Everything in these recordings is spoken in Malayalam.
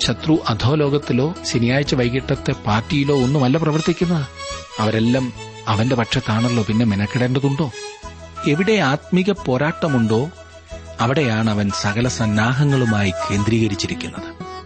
ശത്രു അധോലോകത്തിലോ ശനിയാഴ്ച വൈകിട്ടത്തെ പാർട്ടിയിലോ ഒന്നുമല്ല പ്രവർത്തിക്കുന്നത് അവരെല്ലാം അവന്റെ പക്ഷത്താണല്ലോ പിന്നെ മെനക്കെടേണ്ടതുണ്ടോ എവിടെ ആത്മീക പോരാട്ടമുണ്ടോ അവിടെയാണ് അവൻ സകല സന്നാഹങ്ങളുമായി കേന്ദ്രീകരിച്ചിരിക്കുന്നത്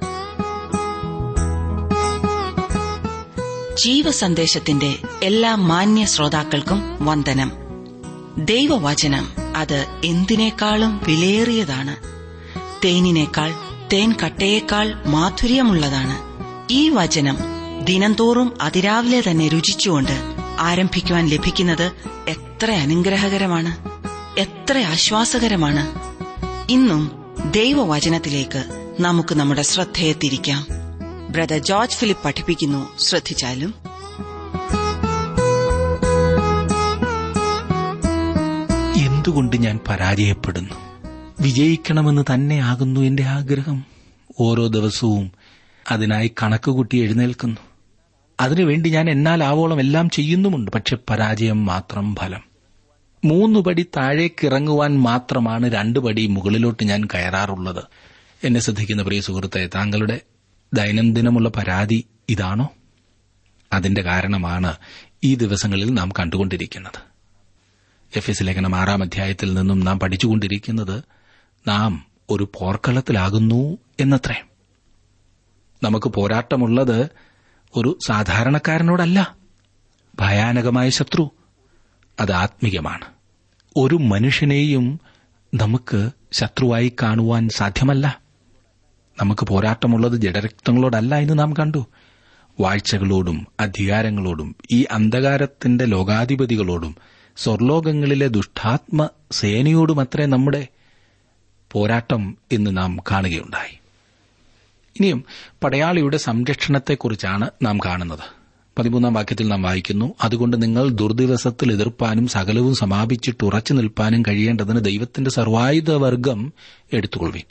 ജീവസന്ദേശത്തിന്റെ എല്ലാ മാന്യ ശ്രോതാക്കൾക്കും വന്ദനം ദൈവവചനം അത് എന്തിനേക്കാളും വിലയേറിയതാണ് തേനിനേക്കാൾ തേൻ കട്ടയേക്കാൾ മാധുര്യമുള്ളതാണ് ഈ വചനം ദിനംതോറും അതിരാവിലെ തന്നെ രുചിച്ചുകൊണ്ട് ആരംഭിക്കുവാൻ ലഭിക്കുന്നത് എത്ര അനുഗ്രഹകരമാണ് എത്ര ആശ്വാസകരമാണ് ഇന്നും ദൈവവചനത്തിലേക്ക് നമുക്ക് നമ്മുടെ ശ്രദ്ധയെ തിരിക്കാം ബ്രദർ ജോർജ് ഫിലിപ്പ് പഠിപ്പിക്കുന്നു ശ്രദ്ധിച്ചാലും എന്തുകൊണ്ട് ഞാൻ പരാജയപ്പെടുന്നു വിജയിക്കണമെന്ന് തന്നെയാകുന്നു എന്റെ ആഗ്രഹം ഓരോ ദിവസവും അതിനായി കണക്കുകൂട്ടി എഴുന്നേൽക്കുന്നു അതിനുവേണ്ടി ഞാൻ എന്നാൽ ആവോളം എല്ലാം ചെയ്യുന്നുമുണ്ട് പക്ഷെ പരാജയം മാത്രം ഫലം മൂന്ന് പടി താഴേക്കിറങ്ങുവാൻ മാത്രമാണ് രണ്ട് പടി മുകളിലോട്ട് ഞാൻ കയറാറുള്ളത് എന്നെ ശ്രദ്ധിക്കുന്ന പ്രിയ സുഹൃത്തെ താങ്കളുടെ ദൈനംദിനമുള്ള പരാതി ഇതാണോ അതിന്റെ കാരണമാണ് ഈ ദിവസങ്ങളിൽ നാം കണ്ടുകൊണ്ടിരിക്കുന്നത് എഫ് എസ് ലേഖനം ആറാം അധ്യായത്തിൽ നിന്നും നാം പഠിച്ചുകൊണ്ടിരിക്കുന്നത് നാം ഒരു പോർക്കളത്തിലാകുന്നു എന്നത്രേ നമുക്ക് പോരാട്ടമുള്ളത് ഒരു സാധാരണക്കാരനോടല്ല ഭയാനകമായ ശത്രു അത് ആത്മീയമാണ് ഒരു മനുഷ്യനെയും നമുക്ക് ശത്രുവായി കാണുവാൻ സാധ്യമല്ല നമുക്ക് പോരാട്ടമുള്ളത് ജഡരക്തങ്ങളോടല്ല എന്ന് നാം കണ്ടു വാഴ്ചകളോടും അധികാരങ്ങളോടും ഈ അന്ധകാരത്തിന്റെ ലോകാധിപതികളോടും സ്വർലോകങ്ങളിലെ ദുഷ്ടാത്മ സേനയോടുമത്രേ നമ്മുടെ പോരാട്ടം എന്ന് നാം കാണുകയുണ്ടായി ഇനിയും പടയാളിയുടെ സംരക്ഷണത്തെക്കുറിച്ചാണ് നാം കാണുന്നത് പതിമൂന്നാം വാക്യത്തിൽ നാം വായിക്കുന്നു അതുകൊണ്ട് നിങ്ങൾ ദുർദിവസത്തിൽ എതിർപ്പാനും സകലവും സമാപിച്ചിട്ട് ഉറച്ചു നിൽപ്പാനും കഴിയേണ്ടതിന് ദൈവത്തിന്റെ സർവായുധ വർഗം എടുത്തുകൊള്ളുവിൻ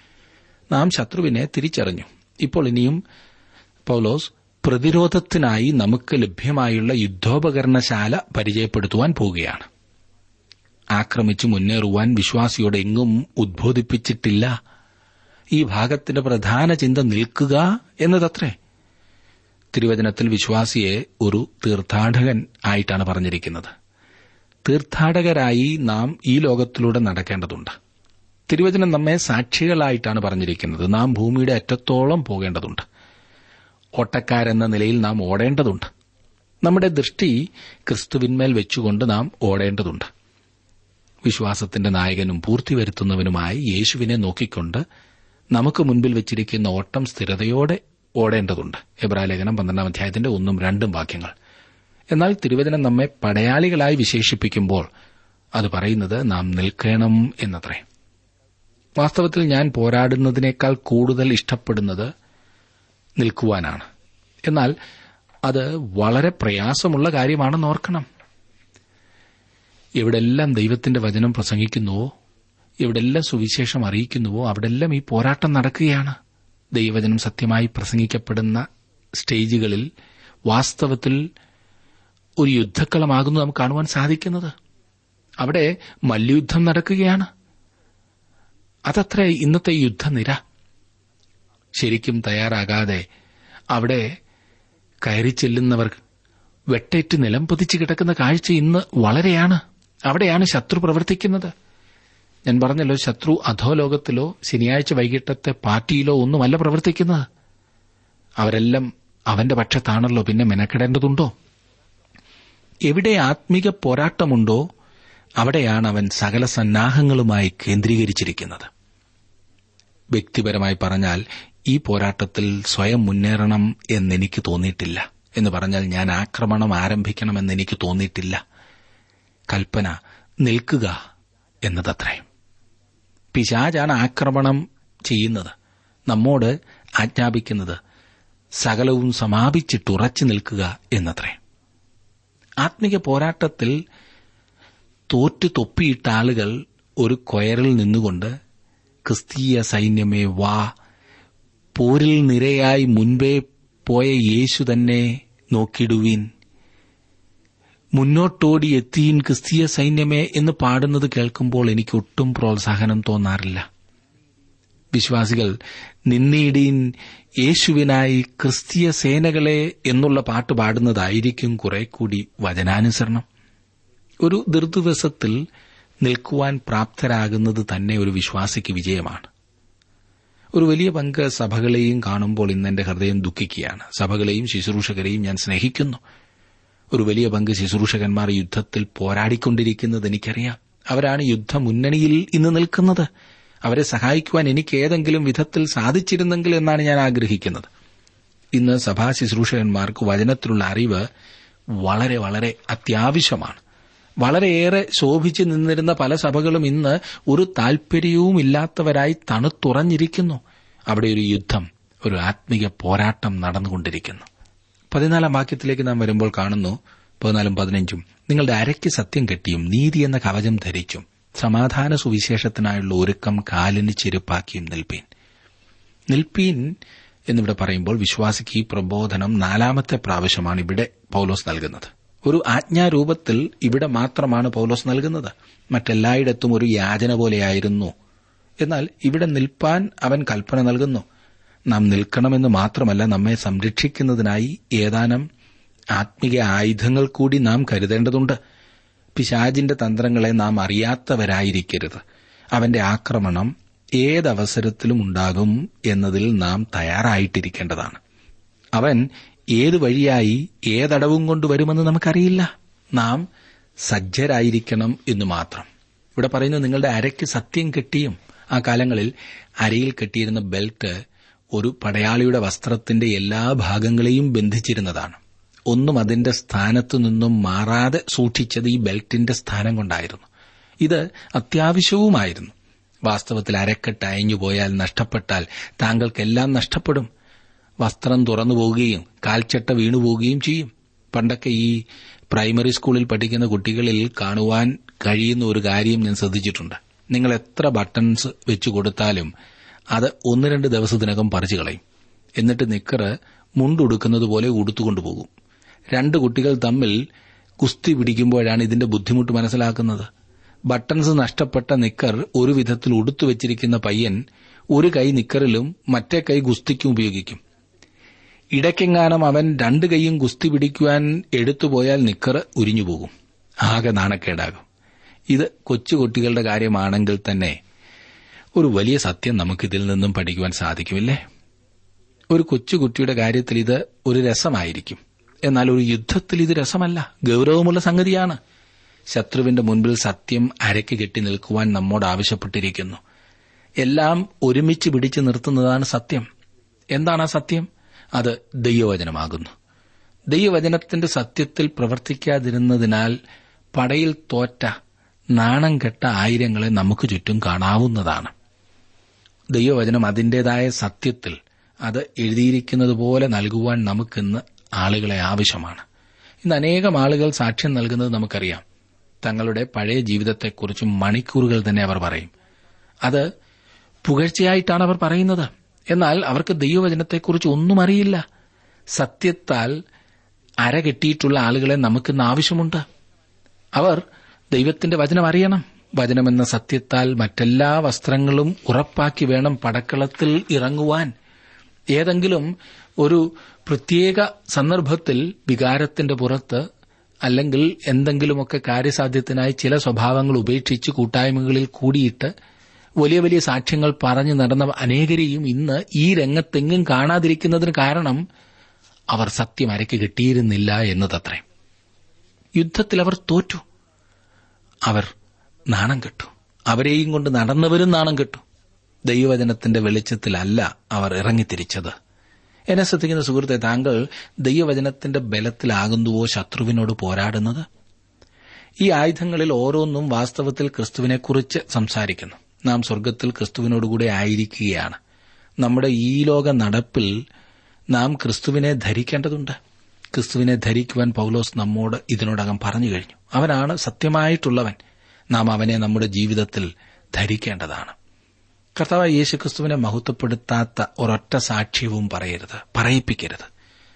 നാം ശത്രുവിനെ തിരിച്ചറിഞ്ഞു ഇപ്പോൾ ഇനിയും പൗലോസ് പ്രതിരോധത്തിനായി നമുക്ക് ലഭ്യമായുള്ള യുദ്ധോപകരണശാല പരിചയപ്പെടുത്തുവാൻ പോവുകയാണ് ആക്രമിച്ചു മുന്നേറുവാൻ വിശ്വാസിയോട് എങ്ങും ഉദ്ബോധിപ്പിച്ചിട്ടില്ല ഈ ഭാഗത്തിന്റെ പ്രധാന ചിന്ത നിൽക്കുക എന്നതത്രേ തിരുവചനത്തിൽ വിശ്വാസിയെ ഒരു തീർത്ഥാടകൻ ആയിട്ടാണ് പറഞ്ഞിരിക്കുന്നത് തീർത്ഥാടകരായി നാം ഈ ലോകത്തിലൂടെ നടക്കേണ്ടതുണ്ട് തിരുവചനം നമ്മെ സാക്ഷികളായിട്ടാണ് പറഞ്ഞിരിക്കുന്നത് നാം ഭൂമിയുടെ അറ്റത്തോളം പോകേണ്ടതുണ്ട് ഓട്ടക്കാരെന്ന നിലയിൽ നാം ഓടേണ്ടതുണ്ട് നമ്മുടെ ദൃഷ്ടി ക്രിസ്തുവിന്മേൽ വെച്ചുകൊണ്ട് നാം ഓടേണ്ടതുണ്ട് വിശ്വാസത്തിന്റെ നായകനും പൂർത്തി വരുത്തുന്നവനുമായി യേശുവിനെ നോക്കിക്കൊണ്ട് നമുക്ക് മുൻപിൽ വെച്ചിരിക്കുന്ന ഓട്ടം സ്ഥിരതയോടെ ഓടേണ്ടതുണ്ട് എബ്രാലേഖനം പന്ത്രണ്ടാം അധ്യായത്തിന്റെ ഒന്നും രണ്ടും വാക്യങ്ങൾ എന്നാൽ തിരുവചനം നമ്മെ പടയാളികളായി വിശേഷിപ്പിക്കുമ്പോൾ അത് പറയുന്നത് നാം നിൽക്കണം എന്നത്രേ വാസ്തവത്തിൽ ഞാൻ പോരാടുന്നതിനേക്കാൾ കൂടുതൽ ഇഷ്ടപ്പെടുന്നത് നിൽക്കുവാനാണ് എന്നാൽ അത് വളരെ പ്രയാസമുള്ള കാര്യമാണെന്ന് ഓർക്കണം എവിടെല്ലാം ദൈവത്തിന്റെ വചനം പ്രസംഗിക്കുന്നുവോ എവിടെല്ലാം സുവിശേഷം അറിയിക്കുന്നുവോ അവിടെല്ലാം ഈ പോരാട്ടം നടക്കുകയാണ് ദൈവവചനം സത്യമായി പ്രസംഗിക്കപ്പെടുന്ന സ്റ്റേജുകളിൽ വാസ്തവത്തിൽ ഒരു യുദ്ധക്കളമാകുന്നു നമുക്ക് കാണുവാൻ സാധിക്കുന്നത് അവിടെ മല്യുദ്ധം നടക്കുകയാണ് അതത്ര ഇന്നത്തെ യുദ്ധനിര ശരിക്കും തയ്യാറാകാതെ അവിടെ കയറി ചെല്ലുന്നവർ വെട്ടേറ്റ് നിലം പതിച്ചു കിടക്കുന്ന കാഴ്ച ഇന്ന് വളരെയാണ് അവിടെയാണ് ശത്രു പ്രവർത്തിക്കുന്നത് ഞാൻ പറഞ്ഞല്ലോ ശത്രു അധോലോകത്തിലോ ശനിയാഴ്ച വൈകിട്ടത്തെ പാർട്ടിയിലോ ഒന്നുമല്ല പ്രവർത്തിക്കുന്നത് അവരെല്ലാം അവന്റെ പക്ഷത്താണല്ലോ പിന്നെ മെനക്കെടേണ്ടതുണ്ടോ എവിടെ ആത്മീക പോരാട്ടമുണ്ടോ അവിടെയാണ് അവൻ സകല സന്നാഹങ്ങളുമായി കേന്ദ്രീകരിച്ചിരിക്കുന്നത് വ്യക്തിപരമായി പറഞ്ഞാൽ ഈ പോരാട്ടത്തിൽ സ്വയം മുന്നേറണം എന്നെനിക്ക് തോന്നിയിട്ടില്ല എന്ന് പറഞ്ഞാൽ ഞാൻ ആക്രമണം ആരംഭിക്കണമെന്ന് എനിക്ക് തോന്നിയിട്ടില്ല കൽപ്പന നിൽക്കുക എന്നതത്രേ പിശാചാണ് ആക്രമണം ചെയ്യുന്നത് നമ്മോട് ആജ്ഞാപിക്കുന്നത് സകലവും സമാപിച്ചിട്ടുറച്ചു നിൽക്കുക എന്നത്രേ ആത്മിക പോരാട്ടത്തിൽ തോറ്റു തൊപ്പിയിട്ട ആളുകൾ ഒരു കൊയറിൽ നിന്നുകൊണ്ട് ക്രിസ്തീയ സൈന്യമേ വാ പോരിൽ നിരയായി മുൻപേ പോയ യേശു തന്നെ നോക്കിടുവീൻ മുന്നോട്ടോടി എത്തിയിൻ ക്രിസ്തീയ സൈന്യമേ എന്ന് പാടുന്നത് കേൾക്കുമ്പോൾ എനിക്ക് ഒട്ടും പ്രോത്സാഹനം തോന്നാറില്ല വിശ്വാസികൾ നിന്നീടീൻ യേശുവിനായി ക്രിസ്തീയ സേനകളെ എന്നുള്ള പാട്ട് പാടുന്നതായിരിക്കും കുറെ കൂടി വചനാനുസരണം ഒരു ദീർഘദിവസത്തിൽ നിൽക്കുവാൻ പ്രാപ്തരാകുന്നത് തന്നെ ഒരു വിശ്വാസിക്ക് വിജയമാണ് ഒരു വലിയ പങ്ക് സഭകളെയും കാണുമ്പോൾ ഇന്ന് എന്റെ ഹൃദയം ദുഃഖിക്കുകയാണ് സഭകളെയും ശുശ്രൂഷകരെയും ഞാൻ സ്നേഹിക്കുന്നു ഒരു വലിയ പങ്ക് ശുശ്രൂഷകന്മാർ യുദ്ധത്തിൽ പോരാടിക്കൊണ്ടിരിക്കുന്നത് എനിക്കറിയാം അവരാണ് യുദ്ധമുന്നണിയിൽ ഇന്ന് നിൽക്കുന്നത് അവരെ സഹായിക്കുവാൻ എനിക്ക് ഏതെങ്കിലും വിധത്തിൽ സാധിച്ചിരുന്നെങ്കിൽ എന്നാണ് ഞാൻ ആഗ്രഹിക്കുന്നത് ഇന്ന് സഭാ ശുശ്രൂഷകന്മാർക്ക് വചനത്തിലുള്ള അറിവ് വളരെ വളരെ അത്യാവശ്യമാണ് വളരെയേറെ ശോഭിച്ചു നിന്നിരുന്ന പല സഭകളും ഇന്ന് ഒരു താൽപര്യവും ഇല്ലാത്തവരായി തണുത്തുറഞ്ഞിരിക്കുന്നു അവിടെ ഒരു യുദ്ധം ഒരു ആത്മീയ പോരാട്ടം നടന്നുകൊണ്ടിരിക്കുന്നു പതിനാലാം വാക്യത്തിലേക്ക് നാം വരുമ്പോൾ കാണുന്നു പതിനാലും പതിനഞ്ചും നിങ്ങളുടെ അരയ്ക്ക് സത്യം കെട്ടിയും നീതി എന്ന കവചം ധരിച്ചും സമാധാന സുവിശേഷത്തിനായുള്ള ഒരുക്കം കാലിന് ചെരുപ്പാക്കിയും നിൽപ്പീൻ നിൽപ്പീൻ എന്നിവിടെ പറയുമ്പോൾ വിശ്വാസിക്ക് ഈ പ്രബോധനം നാലാമത്തെ പ്രാവശ്യമാണ് ഇവിടെ പൌലോസ് നൽകുന്നത് ഒരു ആജ്ഞാരൂപത്തിൽ ഇവിടെ മാത്രമാണ് പൌലോസ് നൽകുന്നത് മറ്റെല്ലായിടത്തും ഒരു യാചന പോലെയായിരുന്നു എന്നാൽ ഇവിടെ നിൽപ്പാൻ അവൻ കൽപ്പന നൽകുന്നു നാം നിൽക്കണമെന്ന് മാത്രമല്ല നമ്മെ സംരക്ഷിക്കുന്നതിനായി ഏതാനും ആത്മീയ ആയുധങ്ങൾ കൂടി നാം കരുതേണ്ടതുണ്ട് പിശാജിന്റെ തന്ത്രങ്ങളെ നാം അറിയാത്തവരായിരിക്കരുത് അവന്റെ ആക്രമണം ഏതവസരത്തിലും ഉണ്ടാകും എന്നതിൽ നാം തയ്യാറായിട്ടിരിക്കേണ്ടതാണ് അവൻ ഏത് വഴിയായി ഏതടവും കൊണ്ട് വരുമെന്ന് നമുക്കറിയില്ല നാം സജ്ജരായിരിക്കണം എന്ന് മാത്രം ഇവിടെ പറയുന്നത് നിങ്ങളുടെ അരയ്ക്ക് സത്യം കെട്ടിയും ആ കാലങ്ങളിൽ അരയിൽ കെട്ടിയിരുന്ന ബെൽറ്റ് ഒരു പടയാളിയുടെ വസ്ത്രത്തിന്റെ എല്ലാ ഭാഗങ്ങളെയും ബന്ധിച്ചിരുന്നതാണ് ഒന്നും അതിന്റെ സ്ഥാനത്തു നിന്നും മാറാതെ സൂക്ഷിച്ചത് ഈ ബെൽറ്റിന്റെ സ്ഥാനം കൊണ്ടായിരുന്നു ഇത് അത്യാവശ്യവുമായിരുന്നു വാസ്തവത്തിൽ അരക്കെട്ട് അയഞ്ഞു പോയാൽ നഷ്ടപ്പെട്ടാൽ താങ്കൾക്കെല്ലാം നഷ്ടപ്പെടും വസ്ത്രം തുറന്നു പോവുകയും കാൽച്ചട്ട വീണു പോവുകയും ചെയ്യും പണ്ടൊക്കെ ഈ പ്രൈമറി സ്കൂളിൽ പഠിക്കുന്ന കുട്ടികളിൽ കാണുവാൻ കഴിയുന്ന ഒരു കാര്യം ഞാൻ ശ്രദ്ധിച്ചിട്ടുണ്ട് നിങ്ങൾ എത്ര ബട്ടൺസ് വെച്ചു കൊടുത്താലും അത് ഒന്ന് രണ്ട് ദിവസത്തിനകം പറിച്ചു കളയും എന്നിട്ട് നിക്കറ് മുണ്ടുടുക്കുന്നത് പോലെ ഉടുത്തുകൊണ്ടുപോകും രണ്ട് കുട്ടികൾ തമ്മിൽ കുസ്തി പിടിക്കുമ്പോഴാണ് ഇതിന്റെ ബുദ്ധിമുട്ട് മനസ്സിലാക്കുന്നത് ബട്ടൺസ് നഷ്ടപ്പെട്ട നിക്കർ ഒരു വിധത്തിൽ ഉടുത്തു വെച്ചിരിക്കുന്ന പയ്യൻ ഒരു കൈ നിക്കറിലും മറ്റേ കൈ ഗുസ്തിക്കും ഉപയോഗിക്കും ഇടയ്ക്കെങ്ങാനും അവൻ രണ്ട് കൈയും ഗുസ്തി പിടിക്കുവാൻ എടുത്തുപോയാൽ നിക്കർ ഉരിഞ്ഞുപോകും ആകെ നാണക്കേടാകും ഇത് കൊച്ചുകുട്ടികളുടെ കാര്യമാണെങ്കിൽ തന്നെ ഒരു വലിയ സത്യം നമുക്കിതിൽ നിന്നും പഠിക്കുവാൻ സാധിക്കുമില്ലേ ഒരു കൊച്ചുകുട്ടിയുടെ കാര്യത്തിൽ ഇത് ഒരു രസമായിരിക്കും എന്നാൽ ഒരു യുദ്ധത്തിൽ ഇത് രസമല്ല ഗൌരവമുള്ള സംഗതിയാണ് ശത്രുവിന്റെ മുൻപിൽ സത്യം അരയ്ക്ക് കെട്ടി നിൽക്കുവാൻ നമ്മോട് ആവശ്യപ്പെട്ടിരിക്കുന്നു എല്ലാം ഒരുമിച്ച് പിടിച്ചു നിർത്തുന്നതാണ് സത്യം എന്താണ് ആ സത്യം അത് ദൈവവചനമാകുന്നു ദൈവവചനത്തിന്റെ സത്യത്തിൽ പ്രവർത്തിക്കാതിരുന്നതിനാൽ പടയിൽ തോറ്റ നാണം കെട്ട ആയിരങ്ങളെ നമുക്ക് ചുറ്റും കാണാവുന്നതാണ് ദൈവവചനം അതിന്റേതായ സത്യത്തിൽ അത് എഴുതിയിരിക്കുന്നത് പോലെ നൽകുവാൻ നമുക്കിന്ന് ആളുകളെ ആവശ്യമാണ് ഇന്ന് അനേകം ആളുകൾ സാക്ഷ്യം നൽകുന്നത് നമുക്കറിയാം തങ്ങളുടെ പഴയ ജീവിതത്തെക്കുറിച്ച് മണിക്കൂറുകൾ തന്നെ അവർ പറയും അത് പുകഴ്ചയായിട്ടാണ് അവർ പറയുന്നത് എന്നാൽ അവർക്ക് ദൈവവചനത്തെക്കുറിച്ച് ഒന്നും അറിയില്ല സത്യത്താൽ അരകെട്ടിയിട്ടുള്ള ആളുകളെ നമുക്കിന്ന് ആവശ്യമുണ്ട് അവർ ദൈവത്തിന്റെ വചനം അറിയണം വചനമെന്ന സത്യത്താൽ മറ്റെല്ലാ വസ്ത്രങ്ങളും ഉറപ്പാക്കി വേണം പടക്കളത്തിൽ ഇറങ്ങുവാൻ ഏതെങ്കിലും ഒരു പ്രത്യേക സന്ദർഭത്തിൽ വികാരത്തിന്റെ പുറത്ത് അല്ലെങ്കിൽ എന്തെങ്കിലുമൊക്കെ കാര്യസാധ്യത്തിനായി ചില സ്വഭാവങ്ങൾ ഉപേക്ഷിച്ച് കൂട്ടായ്മകളിൽ കൂടിയിട്ട് വലിയ വലിയ സാക്ഷ്യങ്ങൾ പറഞ്ഞു നടന്ന അനേകരെയും ഇന്ന് ഈ രംഗത്തെങ്ങും കാണാതിരിക്കുന്നതിന് കാരണം അവർ സത്യം അരയ്ക്ക് കിട്ടിയിരുന്നില്ല എന്നതത്രേ യുദ്ധത്തിൽ അവർ തോറ്റു അവർ നാണം കെട്ടു അവരെയും കൊണ്ട് നടന്നവരും നാണം കെട്ടു ദൈവവചനത്തിന്റെ വെളിച്ചത്തിലല്ല അവർ ഇറങ്ങിത്തിരിച്ചത് എന്നെ ശ്രദ്ധിക്കുന്ന സുഹൃത്തെ താങ്കൾ ദൈവവചനത്തിന്റെ ബലത്തിലാകുന്നുവോ ശത്രുവിനോട് പോരാടുന്നത് ഈ ആയുധങ്ങളിൽ ഓരോന്നും വാസ്തവത്തിൽ ക്രിസ്തുവിനെക്കുറിച്ച് സംസാരിക്കുന്നു നാം സ്വർഗത്തിൽ ക്രിസ്തുവിനോടുകൂടെ ആയിരിക്കുകയാണ് നമ്മുടെ ഈ ലോക നടപ്പിൽ നാം ക്രിസ്തുവിനെ ധരിക്കേണ്ടതുണ്ട് ക്രിസ്തുവിനെ ധരിക്കുവാൻ പൌലോസ് നമ്മോട് ഇതിനോടകം പറഞ്ഞു കഴിഞ്ഞു അവനാണ് സത്യമായിട്ടുള്ളവൻ നാം അവനെ നമ്മുടെ ജീവിതത്തിൽ ധരിക്കേണ്ടതാണ് കർത്താവ് യേശു ക്രിസ്തുവിനെ മഹത്വപ്പെടുത്താത്ത ഒരൊറ്റ സാക്ഷ്യവും പറയരുത് പറയിപ്പിക്കരുത്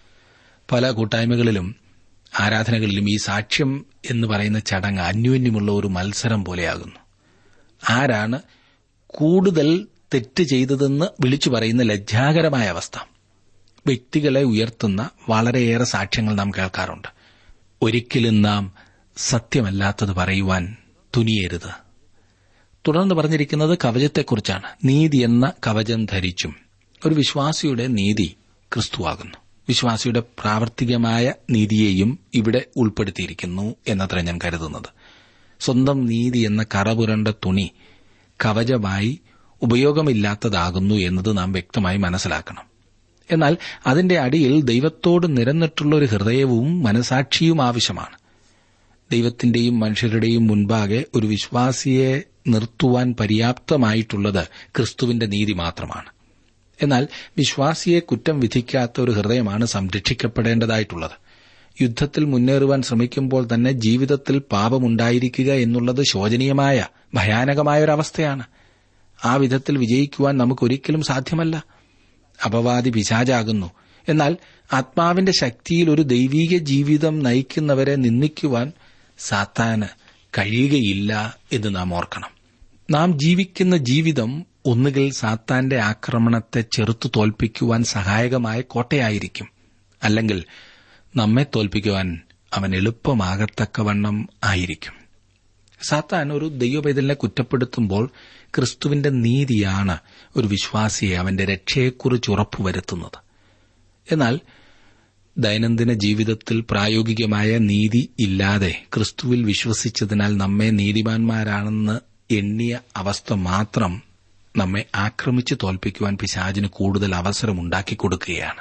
പല കൂട്ടായ്മകളിലും ആരാധനകളിലും ഈ സാക്ഷ്യം എന്ന് പറയുന്ന ചടങ്ങ് അന്യോന്യമുള്ള ഒരു മത്സരം പോലെയാകുന്നു ആരാണ് കൂടുതൽ തെറ്റ് ചെയ്തതെന്ന് വിളിച്ചു പറയുന്ന ലജ്ജാകരമായ അവസ്ഥ വ്യക്തികളെ ഉയർത്തുന്ന വളരെയേറെ സാക്ഷ്യങ്ങൾ നാം കേൾക്കാറുണ്ട് ഒരിക്കലും നാം സത്യമല്ലാത്തത് പറയുവാൻ തുനിയരുത് തുടർന്ന് പറഞ്ഞിരിക്കുന്നത് കവചത്തെക്കുറിച്ചാണ് നീതി എന്ന കവചം ധരിച്ചും ഒരു വിശ്വാസിയുടെ നീതി ക്രിസ്തുവാകുന്നു വിശ്വാസിയുടെ പ്രാവർത്തികമായ നീതിയെയും ഇവിടെ ഉൾപ്പെടുത്തിയിരിക്കുന്നു എന്നത്ര ഞാൻ കരുതുന്നത് സ്വന്തം നീതി എന്ന കറപുരണ്ട തുണി കവചമായി ഉപയോഗമില്ലാത്തതാകുന്നു എന്നത് നാം വ്യക്തമായി മനസ്സിലാക്കണം എന്നാൽ അതിന്റെ അടിയിൽ ദൈവത്തോട് നിരന്നിട്ടുള്ള ഒരു ഹൃദയവും മനസാക്ഷിയും ആവശ്യമാണ് ദൈവത്തിന്റെയും മനുഷ്യരുടെയും മുൻപാകെ ഒരു വിശ്വാസിയെ നിർത്തുവാൻ പര്യാപ്തമായിട്ടുള്ളത് ക്രിസ്തുവിന്റെ നീതി മാത്രമാണ് എന്നാൽ വിശ്വാസിയെ കുറ്റം വിധിക്കാത്ത ഒരു ഹൃദയമാണ് സംരക്ഷിക്കപ്പെടേണ്ടതായിട്ടുള്ളത് യുദ്ധത്തിൽ മുന്നേറുവാൻ ശ്രമിക്കുമ്പോൾ തന്നെ ജീവിതത്തിൽ പാപമുണ്ടായിരിക്കുക എന്നുള്ളത് ശോചനീയമായ ഭയാനകമായ ഒരവസ്ഥയാണ് ആ വിധത്തിൽ വിജയിക്കുവാൻ നമുക്കൊരിക്കലും സാധ്യമല്ല അപവാദി പിശാചാകുന്നു എന്നാൽ ആത്മാവിന്റെ ശക്തിയിൽ ഒരു ദൈവീക ജീവിതം നയിക്കുന്നവരെ നിന്ദിക്കുവാൻ സാത്താന് കഴിയുകയില്ല എന്ന് നാം ഓർക്കണം നാം ജീവിക്കുന്ന ജീവിതം ഒന്നുകിൽ സാത്താന്റെ ആക്രമണത്തെ ചെറുത്തു തോൽപ്പിക്കുവാൻ സഹായകമായ കോട്ടയായിരിക്കും അല്ലെങ്കിൽ നമ്മെ തോൽപ്പിക്കുവാൻ അവൻ എളുപ്പമാകത്തക്കവണ്ണം ആയിരിക്കും സാത്താൻ ഒരു ദൈവപൈതലിനെ കുറ്റപ്പെടുത്തുമ്പോൾ ക്രിസ്തുവിന്റെ നീതിയാണ് ഒരു വിശ്വാസിയെ അവന്റെ രക്ഷയെക്കുറിച്ച് ഉറപ്പുവരുത്തുന്നത് എന്നാൽ ദൈനംദിന ജീവിതത്തിൽ പ്രായോഗികമായ നീതി ഇല്ലാതെ ക്രിസ്തുവിൽ വിശ്വസിച്ചതിനാൽ നമ്മെ നീതിമാന്മാരാണെന്ന് എണ്ണിയ അവസ്ഥ മാത്രം നമ്മെ ആക്രമിച്ച് തോൽപ്പിക്കുവാൻ പിശാചിന് കൂടുതൽ അവസരമുണ്ടാക്കി കൊടുക്കുകയാണ്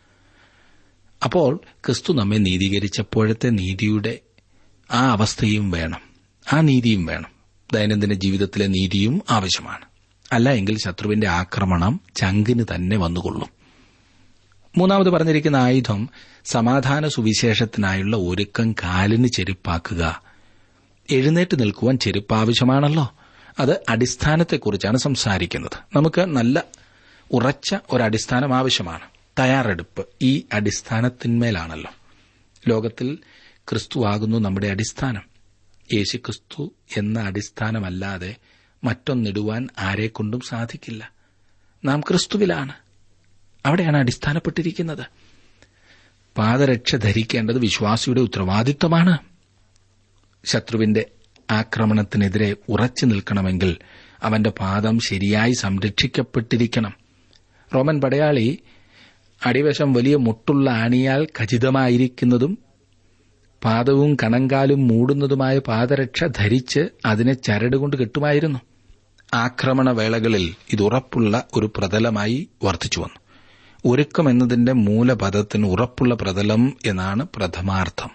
അപ്പോൾ ക്രിസ്തു നമ്മെ നീതീകരിച്ചപ്പോഴത്തെ നീതിയുടെ ആ അവസ്ഥയും വേണം ആ നീതിയും വേണം ദൈനംദിന ജീവിതത്തിലെ നീതിയും ആവശ്യമാണ് അല്ല എങ്കിൽ ശത്രുവിന്റെ ആക്രമണം ചങ്കിന് തന്നെ വന്നുകൊള്ളും മൂന്നാമത് പറഞ്ഞിരിക്കുന്ന ആയുധം സമാധാന സുവിശേഷത്തിനായുള്ള ഒരുക്കം കാലിന് ചെരുപ്പാക്കുക എഴുന്നേറ്റ് നിൽക്കുവാൻ ചെരുപ്പ് ആവശ്യമാണല്ലോ അത് അടിസ്ഥാനത്തെക്കുറിച്ചാണ് സംസാരിക്കുന്നത് നമുക്ക് നല്ല ഉറച്ച ഒരടിസ്ഥാനം ആവശ്യമാണ് തയ്യാറെടുപ്പ് ഈ അടിസ്ഥാനത്തിന്മേലാണല്ലോ ലോകത്തിൽ ക്രിസ്തുവാകുന്നു നമ്മുടെ അടിസ്ഥാനം യേശു ക്രിസ്തു എന്ന അടിസ്ഥാനമല്ലാതെ മറ്റൊന്നിടുവാൻ ആരെക്കൊണ്ടും സാധിക്കില്ല നാം ക്രിസ്തുവിലാണ് അവിടെയാണ് അടിസ്ഥാനപ്പെട്ടിരിക്കുന്നത് പാദരക്ഷ ധരിക്കേണ്ടത് വിശ്വാസിയുടെ ഉത്തരവാദിത്തമാണ് ശത്രുവിന്റെ ആക്രമണത്തിനെതിരെ ഉറച്ചു നിൽക്കണമെങ്കിൽ അവന്റെ പാദം ശരിയായി സംരക്ഷിക്കപ്പെട്ടിരിക്കണം റോമൻ പടയാളി അടിവശം വലിയ മുട്ടുള്ള ആണിയാൽ ഖചിതമായിരിക്കുന്നതും പാദവും കണങ്കാലും മൂടുന്നതുമായ പാദരക്ഷ ധരിച്ച് അതിനെ ചരടുകൊണ്ട് കെട്ടുമായിരുന്നു ആക്രമണവേളകളിൽ ഇതുറപ്പുള്ള ഒരു പ്രതലമായി വർദ്ധിച്ചു വന്നു ഒരുക്കം എന്നതിന്റെ മൂലപദത്തിന് ഉറപ്പുള്ള പ്രതലം എന്നാണ് പ്രഥമാർത്ഥം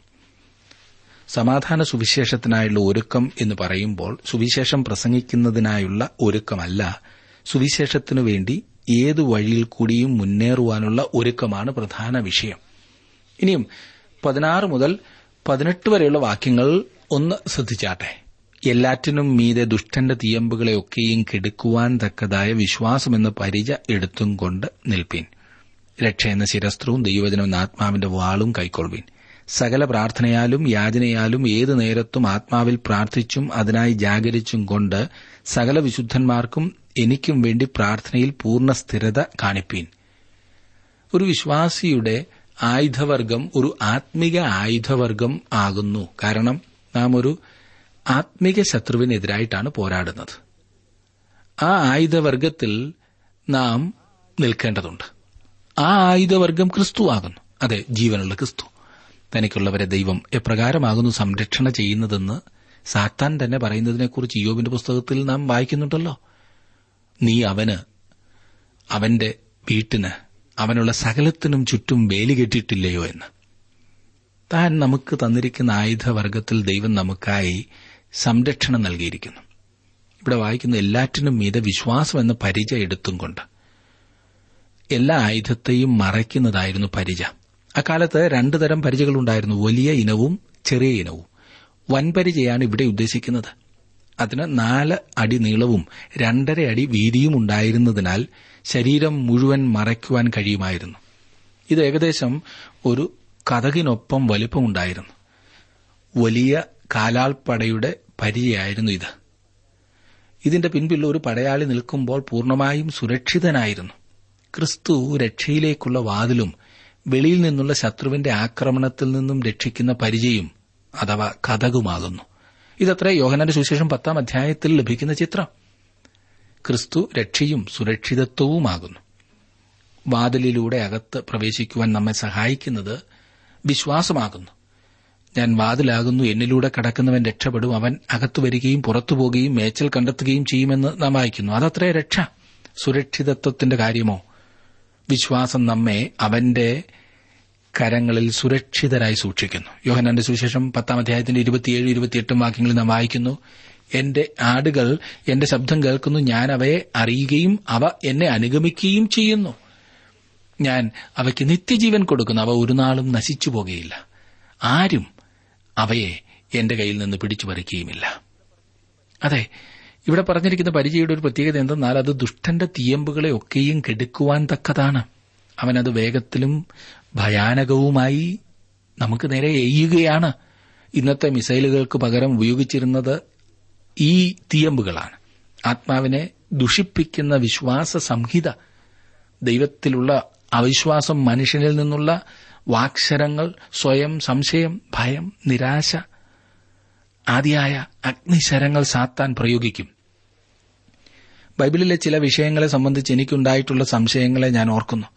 സമാധാന സുവിശേഷത്തിനായുള്ള ഒരുക്കം എന്ന് പറയുമ്പോൾ സുവിശേഷം പ്രസംഗിക്കുന്നതിനായുള്ള ഒരുക്കമല്ല സുവിശേഷത്തിനു വേണ്ടി ഏതു വഴിയിൽ കൂടിയും മുന്നേറുവാനുള്ള ഒരുക്കമാണ് പ്രധാന വിഷയം ഇനിയും പതിനാറ് മുതൽ പതിനെട്ട് വരെയുള്ള വാക്യങ്ങൾ ഒന്ന് ശ്രദ്ധിച്ചാട്ടെ എല്ലാറ്റിനും മീതെ ദുഷ്ടന്റെ തീയമ്പുകളെയൊക്കെയും കെടുക്കുവാൻ തക്കതായ വിശ്വാസമെന്ന പരിച എടുത്തും കൊണ്ട് നിൽപ്പീൻ രക്ഷ എന്ന ശിരസ്ത്രവും ദൈവജനം എന്ന ആത്മാവിന്റെ വാളും കൈക്കൊള്ളുവീൻ സകല പ്രാർത്ഥനയാലും യാചനയാലും ഏതു നേരത്തും ആത്മാവിൽ പ്രാർത്ഥിച്ചും അതിനായി ജാഗരിച്ചും കൊണ്ട് സകല വിശുദ്ധന്മാർക്കും എനിക്കും വേണ്ടി പ്രാർത്ഥനയിൽ പൂർണ്ണ സ്ഥിരത കാണിപ്പീൻ ഒരു വിശ്വാസിയുടെ ആയുധവർഗം ഒരു ആത്മിക ആയുധവർഗം ആകുന്നു കാരണം നാം ഒരു ആത്മിക ശത്രുവിനെതിരായിട്ടാണ് പോരാടുന്നത് ആ ആയുധവർഗത്തിൽ നാം നിൽക്കേണ്ടതുണ്ട് ആ ആയുധവർഗം ക്രിസ്തു ആകുന്നു അതെ ജീവനുള്ള ക്രിസ്തു തനിക്കുള്ളവരെ ദൈവം എപ്രകാരമാകുന്നു സംരക്ഷണ ചെയ്യുന്നതെന്ന് സാത്താൻ തന്നെ പറയുന്നതിനെക്കുറിച്ച് യോബിന്റെ പുസ്തകത്തിൽ നാം വായിക്കുന്നുണ്ടല്ലോ നീ അവന് അവന്റെ വീട്ടിന് അവനുള്ള സകലത്തിനും ചുറ്റും വേലി കെട്ടിയിട്ടില്ലയോ എന്ന് താൻ നമുക്ക് തന്നിരിക്കുന്ന ആയുധവർഗത്തിൽ ദൈവം നമുക്കായി സംരക്ഷണം നൽകിയിരിക്കുന്നു ഇവിടെ വായിക്കുന്ന എല്ലാറ്റിനും മീതെ വിശ്വാസം എന്ന പരിച എടുത്തും കൊണ്ട് എല്ലാ ആയുധത്തെയും മറയ്ക്കുന്നതായിരുന്നു പരിച അക്കാലത്ത് രണ്ടു തരം പരിചകളുണ്ടായിരുന്നു വലിയ ഇനവും ചെറിയ ഇനവും വൻപരിചയാണ് ഇവിടെ ഉദ്ദേശിക്കുന്നത് അതിന് നാല് അടി നീളവും രണ്ടര അടി വീതിയും ഉണ്ടായിരുന്നതിനാൽ ശരീരം മുഴുവൻ മറയ്ക്കുവാൻ കഴിയുമായിരുന്നു ഇത് ഏകദേശം ഒരു കഥകിനൊപ്പം വലിപ്പമുണ്ടായിരുന്നു വലിയ കാലാൾപ്പടയുടെ പരിചയായിരുന്നു ഇത് ഇതിന്റെ പിൻപിൽ ഒരു പടയാളി നിൽക്കുമ്പോൾ പൂർണ്ണമായും സുരക്ഷിതനായിരുന്നു ക്രിസ്തു രക്ഷയിലേക്കുള്ള വാതിലും വെളിയിൽ നിന്നുള്ള ശത്രുവിന്റെ ആക്രമണത്തിൽ നിന്നും രക്ഷിക്കുന്ന പരിചയം അഥവാ കഥകുമാകുന്നു ഇതത്ര യോഹനാന്റെ സുവിശേഷം പത്താം അധ്യായത്തിൽ ലഭിക്കുന്ന ചിത്രം ക്രിസ്തു രക്ഷയും സുരക്ഷിതത്വവുമാകുന്നു വാതിലിലൂടെ അകത്ത് പ്രവേശിക്കുവാൻ നമ്മെ സഹായിക്കുന്നത് വിശ്വാസമാകുന്നു ഞാൻ വാതിലാകുന്നു എന്നിലൂടെ കടക്കുന്നവൻ രക്ഷപ്പെടും അവൻ അകത്തു വരികയും പുറത്തു പോകുകയും മേച്ചൽ കണ്ടെത്തുകയും ചെയ്യുമെന്ന് നാം വായിക്കുന്നു അതത്രേ രക്ഷ സുരക്ഷിതത്വത്തിന്റെ കാര്യമോ വിശ്വാസം നമ്മെ അവന്റെ കരങ്ങളിൽ സുരക്ഷിതരായി സൂക്ഷിക്കുന്നു യോഹനാന്റെ സുവിശേഷം പത്താം അധ്യായത്തിന്റെ ഇരുപത്തിയേഴ് ഇരുപത്തിയെട്ടും വാക്യങ്ങളിൽ നാം വായിക്കുന്നു എന്റെ ആടുകൾ എന്റെ ശബ്ദം കേൾക്കുന്നു ഞാൻ അവയെ അറിയുകയും അവ എന്നെ അനുഗമിക്കുകയും ചെയ്യുന്നു ഞാൻ അവയ്ക്ക് നിത്യജീവൻ കൊടുക്കുന്നു അവ ഒരു നാളും നശിച്ചു പോകുകയില്ല ആരും അവയെ എന്റെ കയ്യിൽ നിന്ന് പിടിച്ചു പറിക്കുകയുമില്ല അതെ ഇവിടെ പറഞ്ഞിരിക്കുന്ന പരിചയയുടെ ഒരു പ്രത്യേകത എന്തെന്നാൽ അത് ദുഷ്ടന്റെ തീയമ്പുകളെ ഒക്കെയും കെടുക്കുവാൻ തക്കതാണ് അവനത് വേഗത്തിലും ഭയാനകവുമായി നമുക്ക് നേരെ എയ്യുകയാണ് ഇന്നത്തെ മിസൈലുകൾക്ക് പകരം ഉപയോഗിച്ചിരുന്നത് ഈ തീയമ്പുകളാണ് ആത്മാവിനെ ദുഷിപ്പിക്കുന്ന വിശ്വാസ സംഹിത ദൈവത്തിലുള്ള അവിശ്വാസം മനുഷ്യനിൽ നിന്നുള്ള വാക്ശരങ്ങൾ സ്വയം സംശയം ഭയം നിരാശ ആദിയായ അഗ്നിശരങ്ങൾ സാത്താൻ പ്രയോഗിക്കും ബൈബിളിലെ ചില വിഷയങ്ങളെ സംബന്ധിച്ച് എനിക്കുണ്ടായിട്ടുള്ള സംശയങ്ങളെ ഞാൻ ഓർക്കുന്നു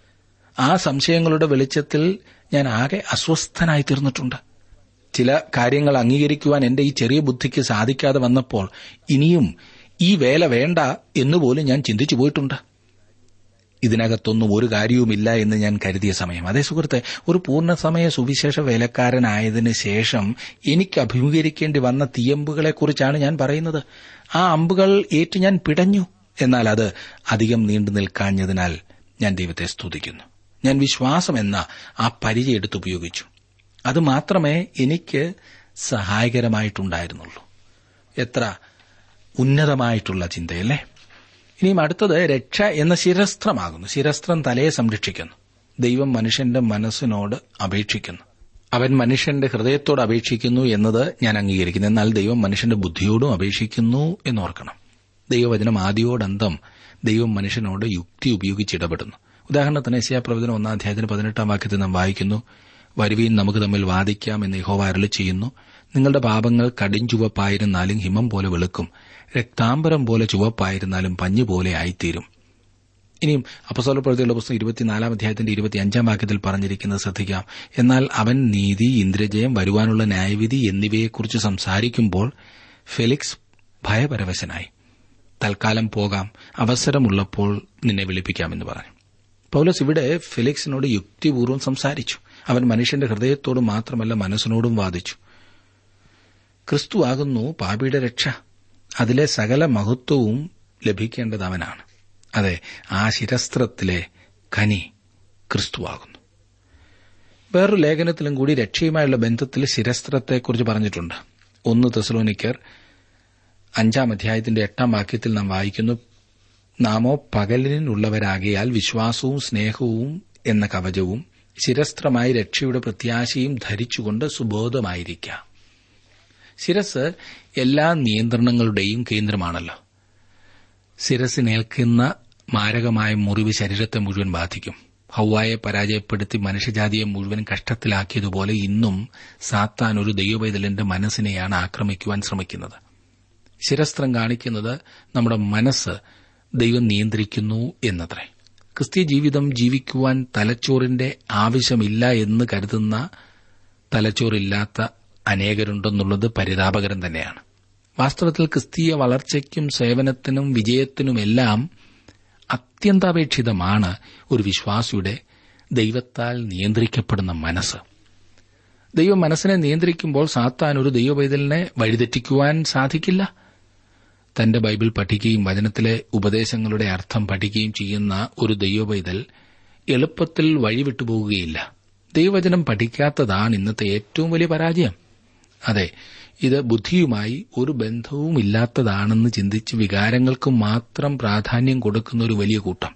ആ സംശയങ്ങളുടെ വെളിച്ചത്തിൽ ഞാൻ ആകെ അസ്വസ്ഥനായി തീർന്നിട്ടുണ്ട് ചില കാര്യങ്ങൾ അംഗീകരിക്കുവാൻ എന്റെ ഈ ചെറിയ ബുദ്ധിക്ക് സാധിക്കാതെ വന്നപ്പോൾ ഇനിയും ഈ വേല വേണ്ട എന്നുപോലും ഞാൻ ചിന്തിച്ചു പോയിട്ടുണ്ട് ഇതിനകത്തൊന്നും ഒരു കാര്യവുമില്ല എന്ന് ഞാൻ കരുതിയ സമയം അതേ സുഹൃത്തെ ഒരു പൂർണ്ണസമയ സുവിശേഷ വേലക്കാരനായതിനു ശേഷം എനിക്ക് അഭിമുഖീകരിക്കേണ്ടി വന്ന തീയമ്പുകളെക്കുറിച്ചാണ് ഞാൻ പറയുന്നത് ആ അമ്പുകൾ ഏറ്റ് ഞാൻ പിടഞ്ഞു എന്നാൽ അത് അധികം നീണ്ടു നിൽക്കാഞ്ഞതിനാൽ ഞാൻ ദൈവത്തെ സ്തുതിക്കുന്നു ഞാൻ വിശ്വാസം എന്ന ആ പരിചയം എടുത്ത് ഉപയോഗിച്ചു അത് മാത്രമേ എനിക്ക് സഹായകരമായിട്ടുണ്ടായിരുന്നുള്ളൂ എത്ര ഉന്നതമായിട്ടുള്ള ചിന്തയല്ലേ ഇനിയും അടുത്തത് രക്ഷ എന്ന ശിരസ്ത്രമാകുന്നു ശിരസ്ത്രം തലയെ സംരക്ഷിക്കുന്നു ദൈവം മനുഷ്യന്റെ മനസ്സിനോട് അപേക്ഷിക്കുന്നു അവൻ മനുഷ്യന്റെ ഹൃദയത്തോട് അപേക്ഷിക്കുന്നു എന്നത് ഞാൻ അംഗീകരിക്കുന്നു എന്നാൽ ദൈവം മനുഷ്യന്റെ ബുദ്ധിയോടും അപേക്ഷിക്കുന്നു എന്നോർക്കണം ദൈവവചനം ആദ്യോടന്തം ദൈവം മനുഷ്യനോട് യുക്തി ഉപയോഗിച്ച് ഇടപെടുന്നു ഉദാഹരണത്തിന് എസിയ പ്രവചനം ഒന്നാം അധ്യായത്തിന് പതിനെട്ടാം വാക്യത്തിൽ നാം വായിക്കുന്നു വരുവീൻ നമുക്ക് തമ്മിൽ വാദിക്കാം എന്ന് യഹോവ അരുളി ചെയ്യുന്നു നിങ്ങളുടെ പാപങ്ങൾ കടിഞ്ചുവപ്പായിരുന്നാലും ഹിമം പോലെ വെളുക്കും രക്താംബരം പോലെ ചുവപ്പായിരുന്നാലും പഞ്ഞു പോലെ ആയിത്തീരും ഇനിയും അപ്പസോല പ്രവൃത്തിയുള്ള പുസ്തകം ഇരുപത്തിനാലാം അധ്യായത്തിന്റെ ഇരുപത്തിയഞ്ചാം വാക്യത്തിൽ പറഞ്ഞിരിക്കുന്നത് ശ്രദ്ധിക്കാം എന്നാൽ അവൻ നീതി ഇന്ദ്രജയം വരുവാനുള്ള ന്യായവിധി എന്നിവയെക്കുറിച്ച് സംസാരിക്കുമ്പോൾ ഫെലിക്സ് ഭയപരവശനായി തൽക്കാലം പോകാം അവസരമുള്ളപ്പോൾ നിന്നെ വിളിപ്പിക്കാമെന്ന് പറഞ്ഞു പൌലോസ് ഇവിടെ ഫെലിക്സിനോട് യുക്തിപൂർവ്വം സംസാരിച്ചു അവൻ മനുഷ്യന്റെ ഹൃദയത്തോടും മാത്രമല്ല മനസ്സിനോടും വാദിച്ചു ക്രിസ്തു ആകുന്നു പാപിയുടെ രക്ഷ അതിലെ സകല മഹത്വവും ലഭിക്കേണ്ടത് അവനാണ് അതെ ആ ശിരസ്ത്രത്തിലെ കനി ക്രിസ്തുവാകുന്നു വേറൊരു ലേഖനത്തിലും കൂടി രക്ഷയുമായുള്ള ബന്ധത്തിൽ ശിരസ്ത്രത്തെക്കുറിച്ച് പറഞ്ഞിട്ടുണ്ട് ഒന്ന് തെസലോനിക്കർ അഞ്ചാം അധ്യായത്തിന്റെ എട്ടാം വാക്യത്തിൽ നാം വായിക്കുന്നു നാമോ പകലിനുള്ളവരാകിയാൽ വിശ്വാസവും സ്നേഹവും എന്ന കവചവും ശിരസ്ത്രമായി രക്ഷയുടെ പ്രത്യാശയും ധരിച്ചുകൊണ്ട് സുബോധമായിരിക്കാം ശിരസ് എല്ലാ നിയന്ത്രണങ്ങളുടെയും കേന്ദ്രമാണല്ലോ ശിരസിനേൽക്കുന്ന മാരകമായ മുറിവ് ശരീരത്തെ മുഴുവൻ ബാധിക്കും ഹൗവായെ പരാജയപ്പെടുത്തി മനുഷ്യജാതിയെ മുഴുവൻ കഷ്ടത്തിലാക്കിയതുപോലെ ഇന്നും സാത്താൻ ഒരു ദൈവപൈതലിന്റെ മനസ്സിനെയാണ് ആക്രമിക്കുവാൻ ശ്രമിക്കുന്നത് ശിരസ്ത്രം കാണിക്കുന്നത് നമ്മുടെ മനസ്സ് ദൈവം നിയന്ത്രിക്കുന്നു എന്നത്രേ ക്രിസ്തീയ ജീവിതം ജീവിക്കുവാൻ തലച്ചോറിന്റെ ആവശ്യമില്ല എന്ന് കരുതുന്ന തലച്ചോറില്ലാത്ത അനേകരുണ്ടെന്നുള്ളത് പരിതാപകരം തന്നെയാണ് വാസ്തവത്തിൽ ക്രിസ്തീയ വളർച്ചയ്ക്കും സേവനത്തിനും വിജയത്തിനുമെല്ലാം അത്യന്താപേക്ഷിതമാണ് ഒരു വിശ്വാസിയുടെ ദൈവത്താൽ നിയന്ത്രിക്കപ്പെടുന്ന മനസ്സ് ദൈവം മനസ്സിനെ നിയന്ത്രിക്കുമ്പോൾ സാത്താൻ ഒരു ദൈവപൈതലിനെ വഴിതെറ്റിക്കുവാൻ സാധിക്കില്ല തന്റെ ബൈബിൾ പഠിക്കുകയും വചനത്തിലെ ഉപദേശങ്ങളുടെ അർത്ഥം പഠിക്കുകയും ചെയ്യുന്ന ഒരു ദൈവപൈതൽ എളുപ്പത്തിൽ വഴിവിട്ടുപോകുകയില്ല ദൈവവചനം പഠിക്കാത്തതാണ് ഇന്നത്തെ ഏറ്റവും വലിയ പരാജയം അതെ ഇത് ബുദ്ധിയുമായി ഒരു ബന്ധവുമില്ലാത്തതാണെന്ന് ചിന്തിച്ച് വികാരങ്ങൾക്ക് മാത്രം പ്രാധാന്യം കൊടുക്കുന്ന ഒരു വലിയ കൂട്ടം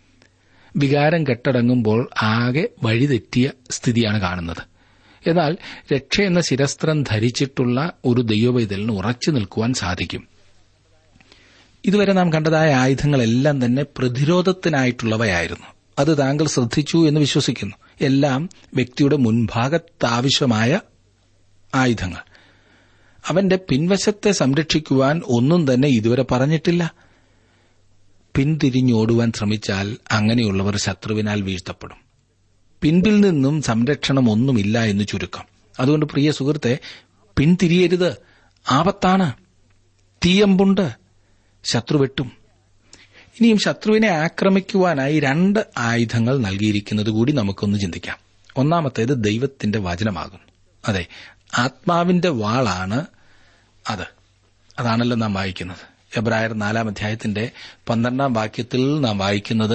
വികാരം കെട്ടടങ്ങുമ്പോൾ ആകെ വഴിതെറ്റിയ സ്ഥിതിയാണ് കാണുന്നത് എന്നാൽ രക്ഷ എന്ന ശിരസ്ത്രം ധരിച്ചിട്ടുള്ള ഒരു ദൈവവൈതലിന് ഉറച്ചു നിൽക്കുവാൻ സാധിക്കും ഇതുവരെ നാം കണ്ടതായ ആയുധങ്ങളെല്ലാം തന്നെ പ്രതിരോധത്തിനായിട്ടുള്ളവയായിരുന്നു അത് താങ്കൾ ശ്രദ്ധിച്ചു എന്ന് വിശ്വസിക്കുന്നു എല്ലാം വ്യക്തിയുടെ മുൻഭാഗത്താവശ്യമായ ആയുധങ്ങൾ അവന്റെ പിൻവശത്തെ സംരക്ഷിക്കുവാൻ ഒന്നും തന്നെ ഇതുവരെ പറഞ്ഞിട്ടില്ല പിന്തിരിഞ്ഞോടുവാൻ ശ്രമിച്ചാൽ അങ്ങനെയുള്ളവർ ശത്രുവിനാൽ വീഴ്ത്തപ്പെടും പിൻപിൽ നിന്നും സംരക്ഷണം ഒന്നുമില്ല എന്ന് ചുരുക്കം അതുകൊണ്ട് പ്രിയ സുഹൃത്തെ പിന്തിരിയരുത് ആപത്താണ് തീയമ്പുണ്ട് ശത്രു വെട്ടും ഇനിയും ശത്രുവിനെ ആക്രമിക്കുവാനായി രണ്ട് ആയുധങ്ങൾ നൽകിയിരിക്കുന്നത് കൂടി നമുക്കൊന്ന് ചിന്തിക്കാം ഒന്നാമത്തേത് ദൈവത്തിന്റെ വചനമാകുന്നു അതെ ആത്മാവിന്റെ വാളാണ് അത് അതാണല്ലോ നാം വായിക്കുന്നത് എബ്രായർ നാലാം അധ്യായത്തിന്റെ പന്ത്രണ്ടാം വാക്യത്തിൽ നാം വായിക്കുന്നത്